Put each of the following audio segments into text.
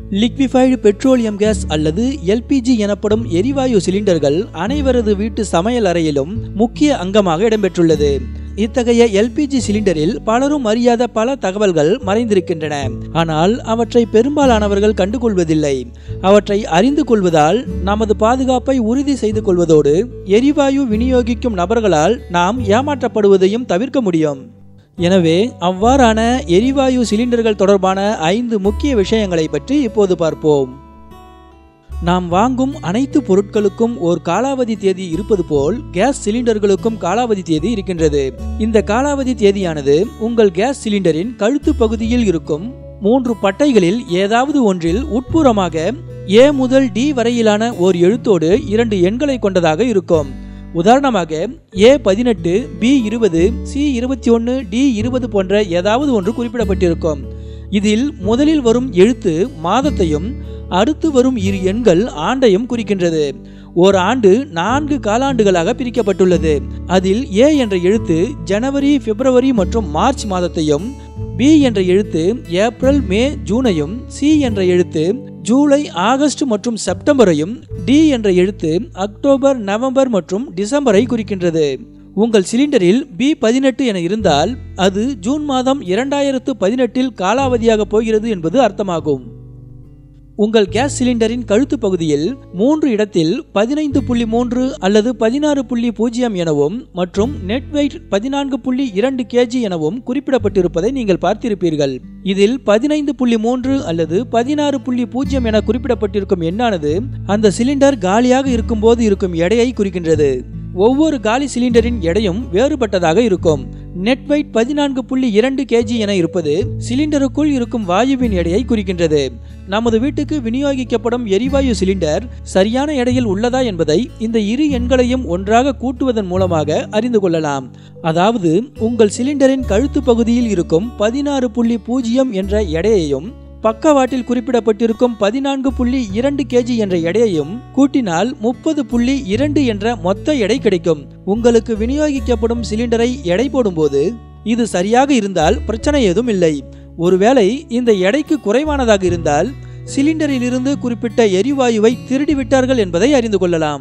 liquefied petroleum gas அல்லது LPG எனப்படும் எரிவாயு சிலிண்டர்கள் அனைவரது வீட்டு சமையல் அறையிலும் முக்கிய அங்கமாக இடம்பெற்றுள்ளது இத்தகைய எல்பிஜி சிலிண்டரில் பலரும் அறியாத பல தகவல்கள் மறைந்திருக்கின்றன ஆனால் அவற்றை பெரும்பாலானவர்கள் கண்டுகொள்வதில்லை அவற்றை அறிந்து கொள்வதால் நமது பாதுகாப்பை உறுதி செய்து கொள்வதோடு எரிவாயு விநியோகிக்கும் நபர்களால் நாம் ஏமாற்றப்படுவதையும் தவிர்க்க முடியும் எனவே அவ்வாறான எரிவாயு சிலிண்டர்கள் தொடர்பான ஐந்து முக்கிய விஷயங்களை பற்றி இப்போது பார்ப்போம் நாம் வாங்கும் அனைத்து பொருட்களுக்கும் ஒரு காலாவதி தேதி இருப்பது போல் கேஸ் சிலிண்டர்களுக்கும் காலாவதி தேதி இருக்கின்றது இந்த காலாவதி தேதியானது உங்கள் கேஸ் சிலிண்டரின் கழுத்து பகுதியில் இருக்கும் மூன்று பட்டைகளில் ஏதாவது ஒன்றில் உட்புறமாக ஏ முதல் டி வரையிலான ஓர் எழுத்தோடு இரண்டு எண்களை கொண்டதாக இருக்கும் உதாரணமாக ஏ பதினெட்டு பி இருபது சி இருபத்தி ஒன்று டி இருபது போன்ற ஏதாவது ஒன்று குறிப்பிடப்பட்டிருக்கும் இதில் முதலில் வரும் எழுத்து மாதத்தையும் அடுத்து வரும் இரு எண்கள் ஆண்டையும் குறிக்கின்றது ஓர் ஆண்டு நான்கு காலாண்டுகளாக பிரிக்கப்பட்டுள்ளது அதில் ஏ என்ற எழுத்து ஜனவரி பிப்ரவரி மற்றும் மார்ச் மாதத்தையும் பி என்ற எழுத்து ஏப்ரல் மே ஜூனையும் சி என்ற எழுத்து ஜூலை ஆகஸ்ட் மற்றும் செப்டம்பரையும் டி என்ற எழுத்து அக்டோபர் நவம்பர் மற்றும் டிசம்பரை குறிக்கின்றது உங்கள் சிலிண்டரில் பி பதினெட்டு என இருந்தால் அது ஜூன் மாதம் இரண்டாயிரத்து பதினெட்டில் காலாவதியாக போகிறது என்பது அர்த்தமாகும் உங்கள் கேஸ் சிலிண்டரின் கழுத்து பகுதியில் மூன்று இடத்தில் பதினைந்து புள்ளி மூன்று அல்லது பதினாறு புள்ளி பூஜ்ஜியம் எனவும் மற்றும் நெட் வெயிட் பதினான்கு புள்ளி இரண்டு கேஜி எனவும் குறிப்பிடப்பட்டிருப்பதை நீங்கள் பார்த்திருப்பீர்கள் இதில் பதினைந்து புள்ளி மூன்று அல்லது பதினாறு புள்ளி பூஜ்ஜியம் என குறிப்பிடப்பட்டிருக்கும் எண்ணானது அந்த சிலிண்டர் காலியாக இருக்கும்போது இருக்கும் எடையை குறிக்கின்றது ஒவ்வொரு காலி சிலிண்டரின் எடையும் வேறுபட்டதாக இருக்கும் நெட் வெயிட் பதினான்கு புள்ளி இரண்டு கேஜி என இருப்பது சிலிண்டருக்குள் இருக்கும் வாயுவின் எடையை குறிக்கின்றது நமது வீட்டுக்கு விநியோகிக்கப்படும் எரிவாயு சிலிண்டர் சரியான எடையில் உள்ளதா என்பதை இந்த இரு எண்களையும் ஒன்றாக கூட்டுவதன் மூலமாக அறிந்து கொள்ளலாம் அதாவது உங்கள் சிலிண்டரின் கழுத்து பகுதியில் இருக்கும் பதினாறு புள்ளி பூஜ்ஜியம் என்ற எடையையும் பக்கவாட்டில் குறிப்பிடப்பட்டிருக்கும் பதினான்கு புள்ளி இரண்டு கேஜி என்ற எடையையும் கூட்டினால் முப்பது புள்ளி இரண்டு என்ற மொத்த எடை கிடைக்கும் உங்களுக்கு விநியோகிக்கப்படும் சிலிண்டரை எடை போடும்போது இது சரியாக இருந்தால் பிரச்சனை ஏதும் இல்லை ஒருவேளை இந்த எடைக்கு குறைவானதாக இருந்தால் சிலிண்டரில் இருந்து குறிப்பிட்ட எரிவாயுவை திருடிவிட்டார்கள் என்பதை அறிந்து கொள்ளலாம்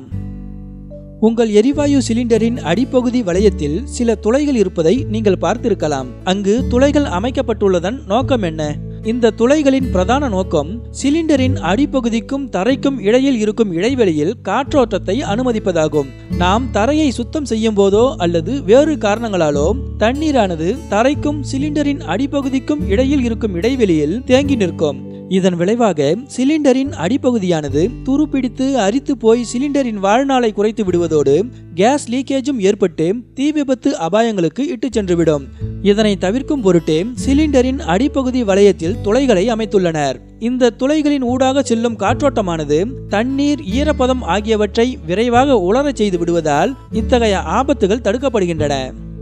உங்கள் எரிவாயு சிலிண்டரின் அடிப்பகுதி வளையத்தில் சில துளைகள் இருப்பதை நீங்கள் பார்த்திருக்கலாம் அங்கு துளைகள் அமைக்கப்பட்டுள்ளதன் நோக்கம் என்ன இந்த துளைகளின் பிரதான நோக்கம் சிலிண்டரின் அடிப்பகுதிக்கும் தரைக்கும் இடையில் இருக்கும் இடைவெளியில் காற்றோட்டத்தை அனுமதிப்பதாகும் நாம் தரையை சுத்தம் செய்யும் போதோ அல்லது வேறு காரணங்களாலோ தண்ணீரானது தரைக்கும் சிலிண்டரின் அடிப்பகுதிக்கும் இடையில் இருக்கும் இடைவெளியில் தேங்கி நிற்கும் இதன் விளைவாக சிலிண்டரின் அடிப்பகுதியானது துருப்பிடித்து அரித்து போய் சிலிண்டரின் வாழ்நாளை குறைத்து விடுவதோடு கேஸ் லீக்கேஜும் ஏற்பட்டு தீ விபத்து அபாயங்களுக்கு இட்டு சென்றுவிடும் இதனை தவிர்க்கும் பொருட்டே சிலிண்டரின் அடிப்பகுதி வளையத்தில் துளைகளை அமைத்துள்ளனர் இந்த துளைகளின் ஊடாக செல்லும் காற்றோட்டமானது தண்ணீர் ஈரப்பதம் ஆகியவற்றை விரைவாக உலரச் செய்து விடுவதால் இத்தகைய ஆபத்துகள் தடுக்கப்படுகின்றன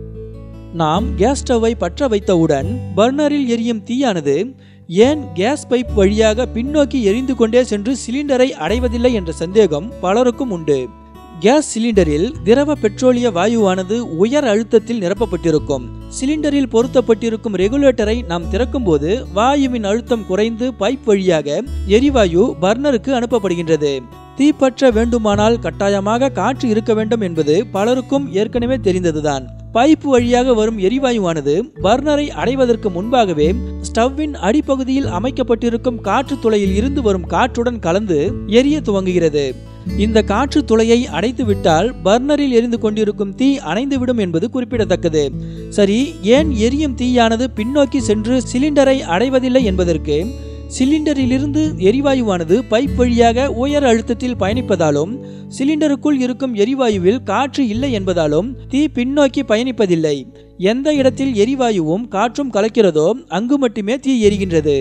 நாம் கேஸ் ஸ்டவ்வை பற்ற வைத்தவுடன் பர்னரில் எரியும் தீயானது ஏன் கேஸ் பைப் வழியாக பின்னோக்கி எரிந்து கொண்டே சென்று சிலிண்டரை அடைவதில்லை என்ற சந்தேகம் பலருக்கும் உண்டு கேஸ் சிலிண்டரில் திரவ பெட்ரோலிய வாயுவானது உயர் அழுத்தத்தில் நிரப்பப்பட்டிருக்கும் சிலிண்டரில் பொருத்தப்பட்டிருக்கும் ரெகுலேட்டரை நாம் திறக்கும்போது வாயுவின் அழுத்தம் குறைந்து பைப் வழியாக எரிவாயு பர்னருக்கு அனுப்பப்படுகின்றது தீப்பற்ற வேண்டுமானால் கட்டாயமாக காற்று இருக்க வேண்டும் என்பது பலருக்கும் ஏற்கனவே தெரிந்ததுதான் பைப் வழியாக வரும் எரிவாயுவானது பர்னரை அடைவதற்கு முன்பாகவே ஸ்டவ்வின் அடிப்பகுதியில் அமைக்கப்பட்டிருக்கும் காற்று துளையில் இருந்து வரும் காற்றுடன் கலந்து எரிய துவங்குகிறது இந்த காற்று துளையை அடைத்து விட்டால் பர்னரில் எரிந்து கொண்டிருக்கும் தீ அணைந்துவிடும் என்பது குறிப்பிடத்தக்கது சரி ஏன் எரியும் தீயானது பின்னோக்கி சென்று சிலிண்டரை அடைவதில்லை என்பதற்கு சிலிண்டரிலிருந்து எரிவாயுவானது பைப் வழியாக உயர் அழுத்தத்தில் பயணிப்பதாலும் சிலிண்டருக்குள் இருக்கும் எரிவாயுவில் காற்று இல்லை என்பதாலும் தீ பின்னோக்கி பயணிப்பதில்லை எந்த இடத்தில் எரிவாயுவும் காற்றும் கலக்கிறதோ அங்கு மட்டுமே தீ எரிகின்றது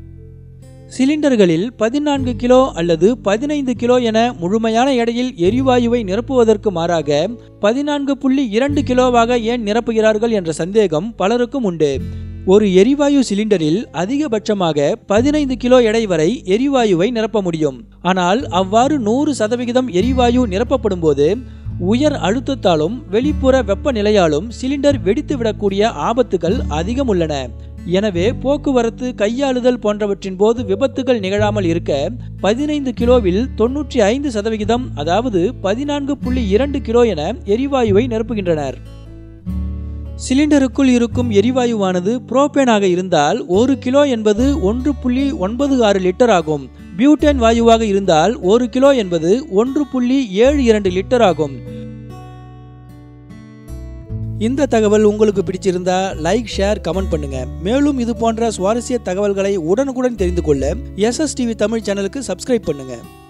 சிலிண்டர்களில் பதினான்கு கிலோ அல்லது பதினைந்து கிலோ என முழுமையான எடையில் எரிவாயுவை நிரப்புவதற்கு மாறாக பதினான்கு புள்ளி இரண்டு கிலோவாக ஏன் நிரப்புகிறார்கள் என்ற சந்தேகம் பலருக்கும் உண்டு ஒரு எரிவாயு சிலிண்டரில் அதிகபட்சமாக பதினைந்து கிலோ எடை வரை எரிவாயுவை நிரப்ப முடியும் ஆனால் அவ்வாறு நூறு சதவிகிதம் எரிவாயு நிரப்பப்படும் போது உயர் அழுத்தத்தாலும் வெளிப்புற வெப்பநிலையாலும் சிலிண்டர் வெடித்து விடக்கூடிய ஆபத்துகள் அதிகம் உள்ளன எனவே போக்குவரத்து கையாளுதல் போன்றவற்றின் போது விபத்துகள் நிகழாமல் இருக்க பதினைந்து கிலோவில் தொன்னூற்றி ஐந்து சதவிகிதம் அதாவது பதினான்கு புள்ளி இரண்டு கிலோ என எரிவாயுவை நிரப்புகின்றனர் சிலிண்டருக்குள் இருக்கும் எரிவாயுவானது புரோபேனாக இருந்தால் ஒரு கிலோ என்பது ஒன்று புள்ளி ஒன்பது ஆறு லிட்டர் ஆகும் பியூட்டேன் வாயுவாக இருந்தால் ஒரு கிலோ என்பது ஒன்று புள்ளி ஏழு இரண்டு லிட்டர் ஆகும் இந்த தகவல் உங்களுக்கு பிடிச்சிருந்தா லைக் ஷேர் கமெண்ட் பண்ணுங்க மேலும் இது போன்ற சுவாரஸ்ய தகவல்களை உடனுக்குடன் தெரிந்து கொள்ள எஸ்எஸ் டிவி தமிழ் சேனலுக்கு சப்ஸ்கிரைப் பண்ணுங்க